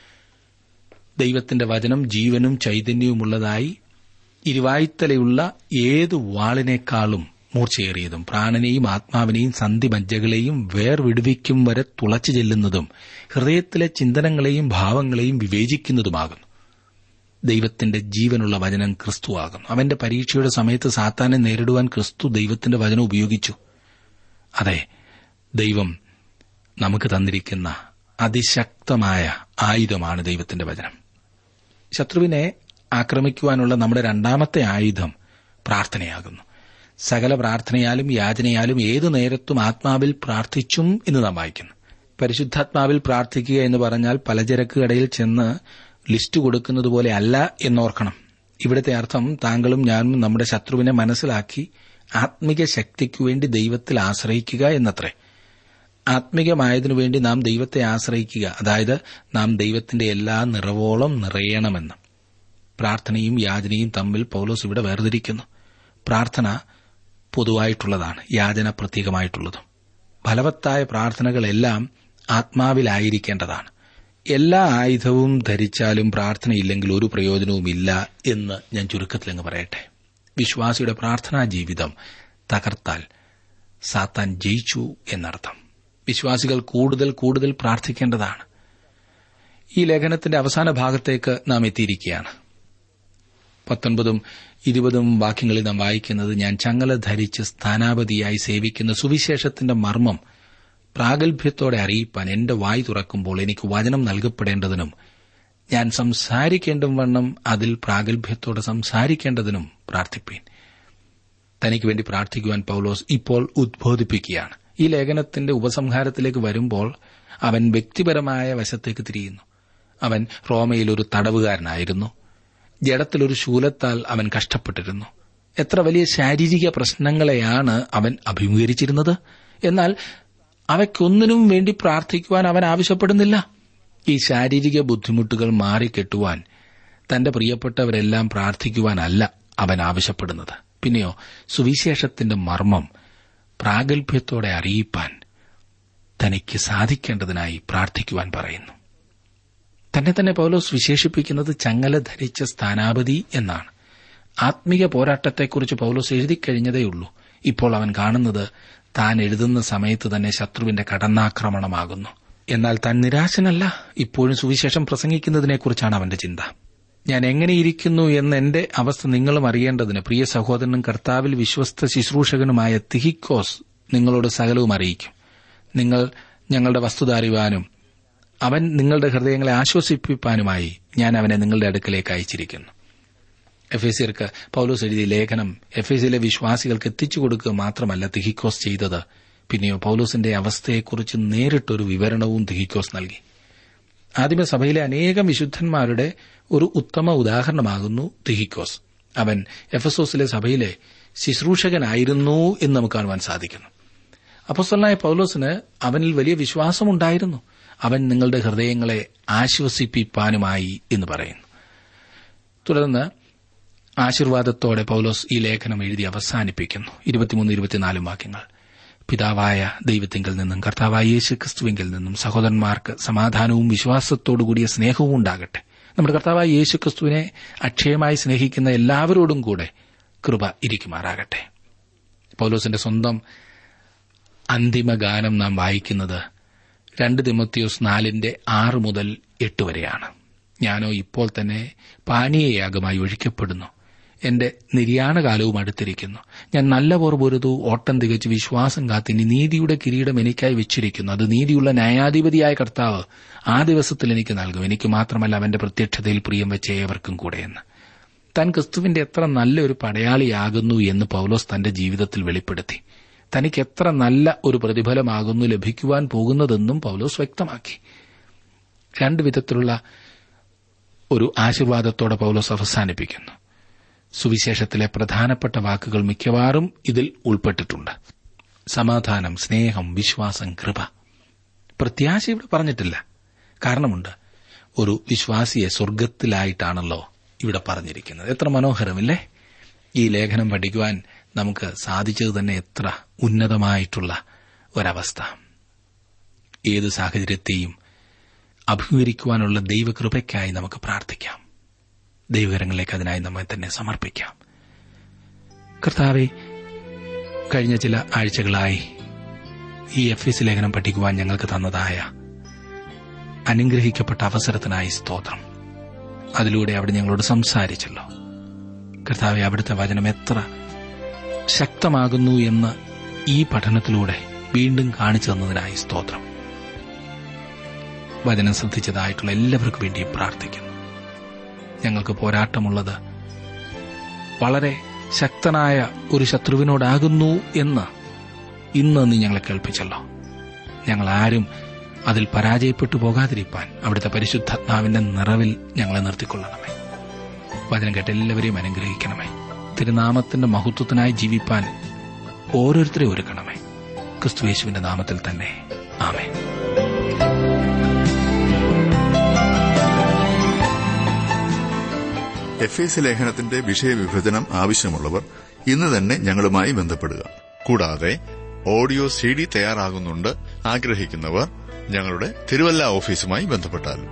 ദൈവത്തിന്റെ വചനം ജീവനും ചൈതന്യവുമുള്ളതായി ഇരുവായ്ത്തലയുള്ള ഏത് വാളിനേക്കാളും മൂർച്ചയേറിയതും പ്രാണനെയും ആത്മാവിനെയും സന്ധിമജ്ജകളെയും വേർവിടുവിക്കും വരെ തുളച്ചു ചെല്ലുന്നതും ഹൃദയത്തിലെ ചിന്തനങ്ങളെയും ഭാവങ്ങളെയും വിവേചിക്കുന്നതുമാകുന്നു ദൈവത്തിന്റെ ജീവനുള്ള വചനം ക്രിസ്തുവാകുന്നു അവന്റെ പരീക്ഷയുടെ സമയത്ത് സാത്താനെ നേരിടുവാൻ ക്രിസ്തു ദൈവത്തിന്റെ വചനം ഉപയോഗിച്ചു അതെ ദൈവം നമുക്ക് തന്നിരിക്കുന്ന അതിശക്തമായ ആയുധമാണ് ദൈവത്തിന്റെ വചനം ശത്രുവിനെ ആക്രമിക്കുവാനുള്ള നമ്മുടെ രണ്ടാമത്തെ ആയുധം പ്രാർത്ഥനയാകുന്നു സകല പ്രാർത്ഥനയാലും യാചനയാലും ഏതു നേരത്തും ആത്മാവിൽ പ്രാർത്ഥിച്ചും എന്ന് നാം വായിക്കുന്നു പരിശുദ്ധാത്മാവിൽ പ്രാർത്ഥിക്കുക എന്ന് പറഞ്ഞാൽ പലചരക്ക് കടയിൽ ചെന്ന് ലിസ്റ്റ് കൊടുക്കുന്നത് പോലെ അല്ല എന്നോർക്കണം ഇവിടുത്തെ അർത്ഥം താങ്കളും ഞാനും നമ്മുടെ ശത്രുവിനെ മനസ്സിലാക്കി ആത്മിക ശക്തിക്കു വേണ്ടി ദൈവത്തിൽ ആശ്രയിക്കുക എന്നത്രേ ആത്മികമായതിനു വേണ്ടി നാം ദൈവത്തെ ആശ്രയിക്കുക അതായത് നാം ദൈവത്തിന്റെ എല്ലാ നിറവോളം നിറയണമെന്ന് പ്രാർത്ഥനയും യാചനയും തമ്മിൽ പൗലോസ് ഇവിടെ വേർതിരിക്കുന്നു പ്രാർത്ഥന പൊതുവായിട്ടുള്ളതാണ് യാചന പ്രത്യേകമായിട്ടുള്ളതും ഫലവത്തായ പ്രാർത്ഥനകളെല്ലാം ആത്മാവിലായിരിക്കേണ്ടതാണ് എല്ലാ ആയുധവും ധരിച്ചാലും പ്രാർത്ഥനയില്ലെങ്കിൽ ഒരു പ്രയോജനവുമില്ല എന്ന് ഞാൻ ചുരുക്കത്തിലങ്ങ് പറയട്ടെ വിശ്വാസിയുടെ പ്രാർത്ഥനാ ജീവിതം തകർത്താൽ സാത്താൻ ജയിച്ചു എന്നർത്ഥം വിശ്വാസികൾ കൂടുതൽ കൂടുതൽ പ്രാർത്ഥിക്കേണ്ടതാണ് ഈ ലേഖനത്തിന്റെ അവസാന ഭാഗത്തേക്ക് നാം എത്തിയിരിക്കുകയാണ് പത്തൊൻപതും ഇരുപതും വാക്യങ്ങളിൽ നാം വായിക്കുന്നത് ഞാൻ ചങ്ങല ധരിച്ച് സ്ഥാനാപതിയായി സേവിക്കുന്ന സുവിശേഷത്തിന്റെ മർമ്മം പ്രാഗൽഭ്യത്തോടെ അറിയിപ്പാൻ എന്റെ വായി തുറക്കുമ്പോൾ എനിക്ക് വചനം നൽകപ്പെടേണ്ടതിനും ഞാൻ സംസാരിക്കേണ്ടും വണ്ണം അതിൽ പ്രാഗൽഭ്യത്തോടെ സംസാരിക്കേണ്ടതിനും പ്രാർത്ഥിപ്പീൻ തനിക്ക് വേണ്ടി പ്രാർത്ഥിക്കുവാൻ പൌലോസ് ഇപ്പോൾ ഉദ്ബോധിപ്പിക്കുകയാണ് ഈ ലേഖനത്തിന്റെ ഉപസംഹാരത്തിലേക്ക് വരുമ്പോൾ അവൻ വ്യക്തിപരമായ വശത്തേക്ക് തിരിയുന്നു അവൻ റോമയിൽ ഒരു തടവുകാരനായിരുന്നു ജഡത്തിലൊരു ശൂലത്താൽ അവൻ കഷ്ടപ്പെട്ടിരുന്നു എത്ര വലിയ ശാരീരിക പ്രശ്നങ്ങളെയാണ് അവൻ അഭിമുഖീകരിച്ചിരുന്നത് എന്നാൽ അവയ്ക്കൊന്നിനും വേണ്ടി പ്രാർത്ഥിക്കുവാൻ അവൻ ആവശ്യപ്പെടുന്നില്ല ഈ ശാരീരിക ബുദ്ധിമുട്ടുകൾ മാറിക്കെട്ടുവാൻ തന്റെ പ്രിയപ്പെട്ടവരെല്ലാം പ്രാർത്ഥിക്കുവാനല്ല അവൻ ആവശ്യപ്പെടുന്നത് പിന്നെയോ സുവിശേഷത്തിന്റെ മർമ്മം പ്രാഗൽഭ്യത്തോടെ അറിയിപ്പാൻ തനിക്ക് സാധിക്കേണ്ടതിനായി പ്രാർത്ഥിക്കുവാൻ പറയുന്നു തന്നെ തന്നെ പൗലോസ് വിശേഷിപ്പിക്കുന്നത് ചങ്ങല ധരിച്ച സ്ഥാനാപതി എന്നാണ് ആത്മീക പോരാട്ടത്തെക്കുറിച്ച് പൗലോസ് എഴുതിക്കഴിഞ്ഞതേയുള്ളൂ ഇപ്പോൾ അവൻ കാണുന്നത് താൻ എഴുതുന്ന സമയത്ത് തന്നെ ശത്രുവിന്റെ കടന്നാക്രമണമാകുന്നു എന്നാൽ താൻ നിരാശനല്ല ഇപ്പോഴും സുവിശേഷം പ്രസംഗിക്കുന്നതിനെക്കുറിച്ചാണ് അവന്റെ ചിന്ത ഞാൻ എങ്ങനെയിരിക്കുന്നു എന്ന എന്റെ അവസ്ഥ നിങ്ങളും അറിയേണ്ടതിന് പ്രിയ സഹോദരനും കർത്താവിൽ വിശ്വസ്ത ശുശ്രൂഷകനുമായ തിഹിക്കോസ് നിങ്ങളോട് സകലവും അറിയിക്കും നിങ്ങൾ ഞങ്ങളുടെ വസ്തുത അറിയുവാനും അവൻ നിങ്ങളുടെ ഹൃദയങ്ങളെ ആശ്വസിപ്പിപ്പാനുമായി ഞാൻ അവനെ നിങ്ങളുടെ അടുക്കലേക്ക് അയച്ചിരിക്കുന്നു എഫ് എസിയർക്ക് പൌലോസ് എഴുതിയ ലേഖനം എഫ് എസിലെ വിശ്വാസികൾക്ക് എത്തിച്ചു കൊടുക്കുക മാത്രമല്ല തിഹിക്കോസ് ചെയ്തത് പിന്നെയോ പൌലോസിന്റെ അവസ്ഥയെക്കുറിച്ച് നേരിട്ടൊരു വിവരണവും തിഹിക്കോസ് നൽകി ആദ്യമ സഭയിലെ അനേകം വിശുദ്ധന്മാരുടെ ഒരു ഉത്തമ ഉദാഹരണമാകുന്നു തിഹിക്കോസ് അവൻ എഫസോസിലെ സഭയിലെ ശുശ്രൂഷകനായിരുന്നു എന്ന് നമുക്ക് കാണുവാൻ സാധിക്കുന്നു അപ്പസ്വലനായ പൌലോസിന് അവനിൽ വലിയ വിശ്വാസമുണ്ടായിരുന്നു അവൻ നിങ്ങളുടെ ഹൃദയങ്ങളെ ആശ്വസിപ്പിപ്പാനുമായി എന്ന് പറയുന്നു തുടർന്ന് ആശീർവാദത്തോടെ പൌലോസ് ഈ ലേഖനം എഴുതി അവസാനിപ്പിക്കുന്നു ഇരുപത്തിമൂന്ന് ഇരുപത്തിനാലും വാക്യങ്ങൾ പിതാവായ ദൈവത്തിങ്കിൽ നിന്നും കർത്താവായ യേശു ക്രിസ്തുവിങ്കിൽ നിന്നും സഹോദരന്മാർക്ക് സമാധാനവും വിശ്വാസത്തോടുകൂടിയ സ്നേഹവും ഉണ്ടാകട്ടെ നമ്മുടെ കർത്താവായ യേശു ക്രിസ്തുവിനെ അക്ഷയമായി സ്നേഹിക്കുന്ന എല്ലാവരോടും കൂടെ കൃപ ഇരിക്കുമാറാകട്ടെ പൌലോസിന്റെ സ്വന്തം അന്തിമ ഗാനം നാം വായിക്കുന്നത് രണ്ട് തിമത്യോസ് നാലിന്റെ ആറ് മുതൽ എട്ട് വരെയാണ് ഞാനോ ഇപ്പോൾ തന്നെ പാനീയയാഗമായി ഒഴിക്കപ്പെടുന്നു എന്റെ നിര്യാണകാലവും അടുത്തിരിക്കുന്നു ഞാൻ നല്ല പോർ പൊരുതു ഓട്ടം തികച്ച് വിശ്വാസം കാത്തിനി നീതിയുടെ കിരീടം എനിക്കായി വെച്ചിരിക്കുന്നു അത് നീതിയുള്ള ന്യായാധിപതിയായ കർത്താവ് ആ ദിവസത്തിൽ എനിക്ക് നൽകും എനിക്ക് മാത്രമല്ല അവന്റെ പ്രത്യക്ഷതയിൽ പ്രിയം വെച്ച ഏവർക്കും കൂടെയെന്ന് താൻ ക്രിസ്തുവിന്റെ എത്ര നല്ലൊരു പടയാളിയാകുന്നു എന്ന് പൌലോസ് തന്റെ ജീവിതത്തിൽ വെളിപ്പെടുത്തി തനിക്ക് എത്ര നല്ല ഒരു പ്രതിഫലമാകുന്നു ലഭിക്കുവാൻ പോകുന്നതെന്നും പൌലോസ് വ്യക്തമാക്കി രണ്ട് വിധത്തിലുള്ള ഒരു ആശീർവാദത്തോടെ പൌലോസ് അവസാനിപ്പിക്കുന്നു സുവിശേഷത്തിലെ പ്രധാനപ്പെട്ട വാക്കുകൾ മിക്കവാറും ഇതിൽ ഉൾപ്പെട്ടിട്ടുണ്ട് സമാധാനം സ്നേഹം വിശ്വാസം കൃപ പ്രത്യാശ ഇവിടെ പറഞ്ഞിട്ടില്ല കാരണമുണ്ട് ഒരു വിശ്വാസിയെ സ്വർഗത്തിലായിട്ടാണല്ലോ ഇവിടെ പറഞ്ഞിരിക്കുന്നത് എത്ര മനോഹരമില്ലേ ഈ ലേഖനം പഠിക്കുവാൻ നമുക്ക് സാധിച്ചത് തന്നെ എത്ര ഉന്നതമായിട്ടുള്ള ഒരവസ്ഥ ഏത് സാഹചര്യത്തെയും അഭിമുഖീകരിക്കുവാനുള്ള ദൈവകൃപയ്ക്കായി നമുക്ക് പ്രാർത്ഥിക്കാം ദൈവകരങ്ങളിലേക്ക് അതിനായി നമ്മെ തന്നെ സമർപ്പിക്കാം കർത്താവെ കഴിഞ്ഞ ചില ആഴ്ചകളായി ഈ എഫ് എസ് ലേഖനം പഠിക്കുവാൻ ഞങ്ങൾക്ക് തന്നതായ അനുഗ്രഹിക്കപ്പെട്ട അവസരത്തിനായി സ്തോത്രം അതിലൂടെ അവിടെ ഞങ്ങളോട് സംസാരിച്ചല്ലോ കർത്താവെ അവിടുത്തെ വചനം എത്ര ശക്തമാകുന്നു എന്ന് ഈ പഠനത്തിലൂടെ വീണ്ടും കാണിച്ചു തന്നതിനായി സ്തോത്രം വചനം ശ്രദ്ധിച്ചതായിട്ടുള്ള എല്ലാവർക്കും വേണ്ടിയും പ്രാർത്ഥിക്കുന്നു ഞങ്ങൾക്ക് പോരാട്ടമുള്ളത് വളരെ ശക്തനായ ഒരു ശത്രുവിനോടാകുന്നു എന്ന് ഇന്ന് നീ ഞങ്ങളെ കേൾപ്പിച്ചല്ലോ ഞങ്ങൾ ആരും അതിൽ പരാജയപ്പെട്ടു പോകാതിരിക്കാൻ അവിടുത്തെ പരിശുദ്ധാത്മാവിന്റെ നിറവിൽ ഞങ്ങളെ നിർത്തിക്കൊള്ളണമേ വചനം കേട്ട് എല്ലാവരെയും അനുഗ്രഹിക്കണമേ തിരുനാമത്തിന്റെ മഹത്വത്തിനായി ജീവിപ്പാൻ ഓരോരുത്തരെ ഒരുക്കണമേ ക്രിസ്തുയേശുവിന്റെ നാമത്തിൽ തന്നെ ആമേ എഫ് എസ് ലേഖനത്തിന്റെ വിഷയവിഭജനം ആവശ്യമുള്ളവർ ഇന്ന് തന്നെ ഞങ്ങളുമായി ബന്ധപ്പെടുക കൂടാതെ ഓഡിയോ സി ഡി തയ്യാറാകുന്നുണ്ട് ആഗ്രഹിക്കുന്നവർ ഞങ്ങളുടെ തിരുവല്ല ഓഫീസുമായി ബന്ധപ്പെട്ടാലും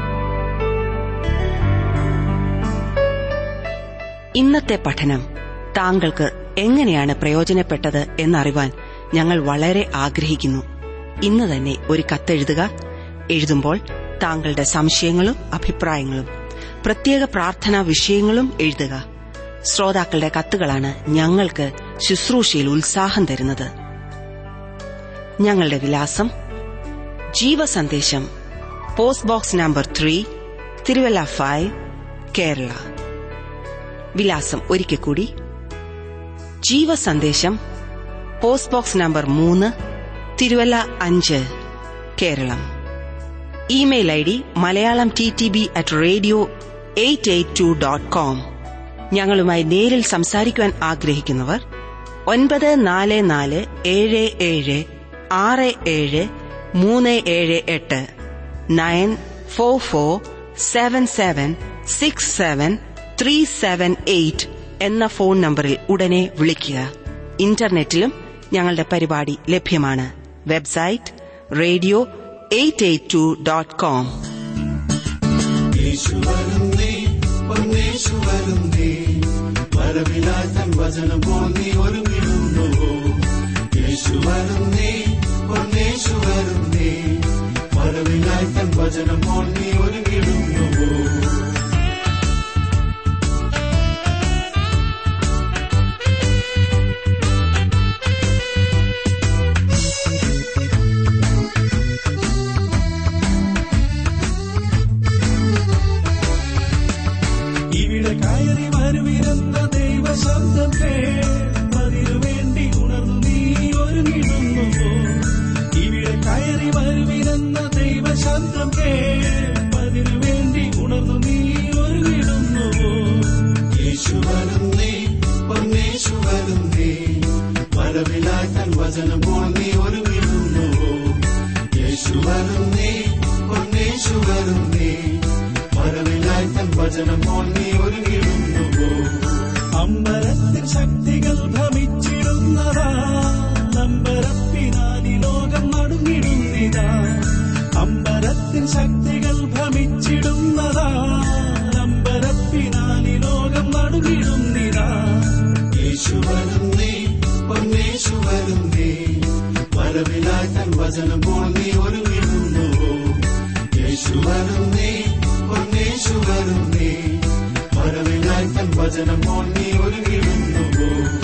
ഇന്നത്തെ പഠനം താങ്കൾക്ക് എങ്ങനെയാണ് പ്രയോജനപ്പെട്ടത് എന്നറിവാൻ ഞങ്ങൾ വളരെ ആഗ്രഹിക്കുന്നു ഇന്ന് തന്നെ ഒരു കത്തെഴുതുക എഴുതുമ്പോൾ താങ്കളുടെ സംശയങ്ങളും അഭിപ്രായങ്ങളും പ്രത്യേക പ്രാർത്ഥനാ വിഷയങ്ങളും എഴുതുക ശ്രോതാക്കളുടെ കത്തുകളാണ് ഞങ്ങൾക്ക് ശുശ്രൂഷയിൽ ഉത്സാഹം തരുന്നത് ഞങ്ങളുടെ വിലാസം Jeevasandesham post box number three Thiruvalla five Kerala വിലാസം ഒരിക്കൽ കൂടി ജീവസന്ദേശം പോസ്റ്റ് ബോക്സ് നമ്പർ മൂന്ന് തിരുവല്ല അഞ്ച് Keralam email I D Malayalam T T B at radio eight eight two dot com ഞങ്ങളുമായി നേരിൽ സംസാരിക്കുവാൻ ആഗ്രഹിക്കുന്നവർ ഒൻപത് നാല് നാല് ഏഴ് ഏഴ് ആറ് ഏഴ് മൂന്ന് ഏഴ് എട്ട് nine four four seven seven six seven three seven eight എന്ന ഫോൺ നമ്പറിൽ ഉടനെ വിളിക്കുക ഇന്റർനെറ്റിലും ഞങ്ങളുടെ പരിപാടി ലഭ്യമാണ് website radio eight eight two dot com യേശുവരുന്നേ പൊന്നേശുവരുന്നേ വരവിലാൽ തൻ വചനം പോൽ നീ ഒരുങ്ങിടുന്നുവോ യേശുവരുന്നേ പൊന്നേശുവരുന്നേ വരവിലാൽ തൻ വചനം പോൽ നീ ഒരുങ്ങിടുന്നുവോ ഇവിടെ കയറി വരുവിരുന്ന ദൈവശബ്ദം കേൾപ്പതിനു വേണ്ടി ഉണർന്നു നീ ഒരുങ്ങിടുന്നുവോ ഇവിടെ കയറി വരുവിരുന്ന ദൈവശബ്ദം കേൾപ്പതിനു വേണ്ടി ഉണർന്നു നീ ഒരുങ്ങിടുന്നുവോ യേശു വരുന്നേ പൊന്നേശു വരുന്നേ വരവിലാൽ തൻ വചനം പോൽ നീ ഒരുങ്ങിടുന്നുവോ യേശു വരുന്നേ പൊന്നേശു വരുന്നേ വരവിലായി തൻ വചനം പോൽ നീ ഒരുങ്ങിടുന്നുവോ അമ്പരത്തിൽ ശക്തികൾ ഭ്രമിച്ചിടുന്നതാ നമ്പരപ്പിനാലി ലോകം നടുങ്ങിടുന്നിതാ അമ്പരത്തിൽ ശക്തികൾ ഭ്രമിച്ചിടുന്നതാ നമ്പരപ്പിനാലി ലോകം നടുങ്ങിടുന്നിതാ യേശു വരുന്നേ പൊന്നേശു വരുന്നേ വരവിലായി തൻ വചനം പോൽ നീ ഒരുങ്ങിടുന്നുവോ യേശു വരുന്നേ പൊന്നേശു വരുന്നേ വരവിലായി തൻ വചനം പോൽ നീ ഒരുങ്ങിടുന്നുവോ